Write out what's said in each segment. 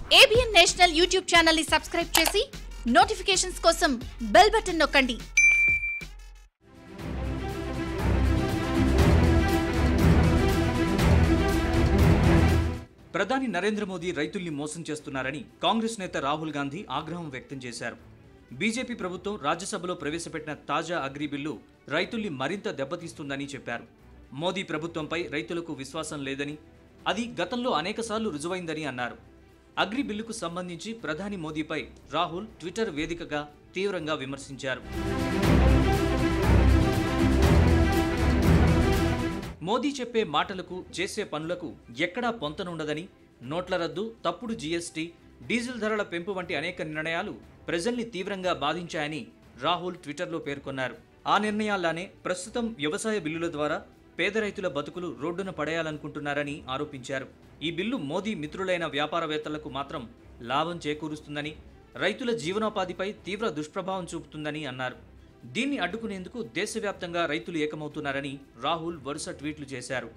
ABN national YouTube channel ని subscribe చేసి notifications కోసం బెల్ బటన్ నొక్కండి ప్రధాని నరేంద్ర మోదీ రైతుల్ని మోసం చేస్తున్నారని కాంగ్రెస్ నేత రాహుల్ గాంధీ ఆగ్రహం వ్యక్తం చేశారు బీజేపీ ప్రభుత్వం రాజ్యసభలో ప్రవేశపెట్టిన తాజా అగ్రి బిల్లు రైతుల్ని మరింత దెబ్బతీస్తుందని చెప్పారు మోదీ ప్రభుత్వంపై రైతులకు విశ్వాసం లేదని అది గతంలో అనేకసార్లు రుజువైందని అన్నారు అగ్రి బిల్లుకు సంబంధించి ప్రధాని మోదీపై రాహుల్ ట్విట్టర్ వేదికగా తీవ్రంగా విమర్శించారు మోదీ చెప్పే మాటలకు చేసే పనులకు ఎక్కడా పొంతనుండదని నోట్ల రద్దు తప్పుడు జీఎస్టీ డీజిల్ ధరల పెంపు వంటి అనేక నిర్ణయాలు ప్రజల్ని తీవ్రంగా బాధించాయని రాహుల్ ట్విట్టర్లో పేర్కొన్నారు ఆ నిర్ణయాల్లానే ప్రస్తుతం వ్యవసాయ బిల్లుల ద్వారా పేద రైతుల బతుకులు రోడ్డున పడేయాలనుకుంటున్నారని ఆరోపించారు ఈ బిల్లు మోదీ మిత్రులైన వ్యాపారవేత్తలకు మాత్రం లాభం చేకూరుస్తుందని రైతుల జీవనోపాధిపై తీవ్ర దుష్ప్రభావం చూపుతుందని అన్నారు దీన్ని అడ్డుకునేందుకు దేశవ్యాప్తంగా రైతులు ఏకమవుతున్నారని రాహుల్ వరుస ట్వీట్లు చేశారు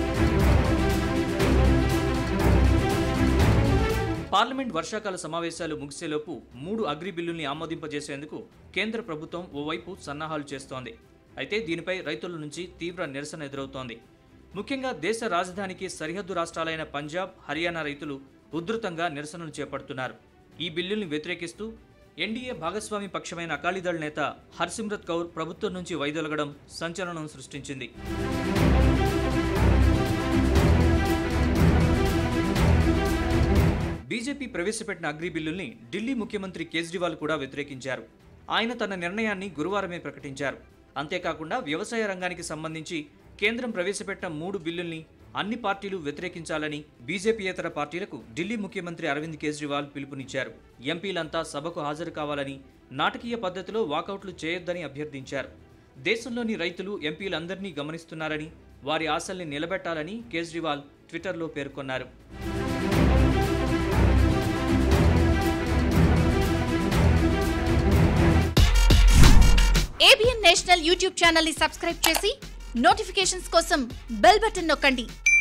పార్లమెంట్ వర్షాకాల సమావేశాలు ముగిసేలోపు మూడు అగ్రి బిల్లుల్ని ఆమోదింపజేసేందుకు కేంద్ర ప్రభుత్వం ఓవైపు సన్నాహాలు చేస్తోంది అయితే దీనిపై రైతుల నుంచి తీవ్ర నిరసన ఎదురవుతోంది ముఖ్యంగా దేశ రాజధానికి సరిహద్దు రాష్ట్రాలైన పంజాబ్ హర్యానా రైతులు ఉధృతంగా నిరసనలు చేపడుతున్నారు ఈ బిల్లుల్ని వ్యతిరేకిస్తూ ఎన్డీఏ భాగస్వామి పక్షమైన అకాలీదళ్ నేత హర్సిమ్రత్ కౌర్ ప్రభుత్వం నుంచి వైదొలగడం సంచలనం సృష్టించింది బీజేపీ ప్రవేశపెట్టిన అగ్రి బిల్లుల్ని ఢిల్లీ ముఖ్యమంత్రి కేజ్రీవాల్ కూడా వ్యతిరేకించారు ఆయన తన నిర్ణయాన్ని గురువారమే ప్రకటించారు అంతేకాకుండా వ్యవసాయ రంగానికి సంబంధించి కేంద్రం ప్రవేశపెట్టిన మూడు బిల్లుల్ని అన్ని పార్టీలు వ్యతిరేకించాలని బీజేపీయేతర పార్టీలకు ఢిల్లీ ముఖ్యమంత్రి అరవింద్ కేజ్రీవాల్ పిలుపునిచ్చారు ఎంపీలంతా సభకు హాజరు కావాలని నాటకీయ పద్ధతిలో వాకౌట్లు చేయొద్దని అభ్యర్థించారు దేశంలోని రైతులు ఎంపీలందరినీ గమనిస్తున్నారని వారి ఆశల్ని నిలబెట్టాలని కేజ్రీవాల్ ట్విట్టర్లో పేర్కొన్నారు ఏబిఎన్ నేషనల్ యూట్యూబ్ ఛానల్ ని సబ్స్క్రైబ్ చేసి నోటిఫికేషన్స్ కోసం బెల్ బటన్ నొక్కండి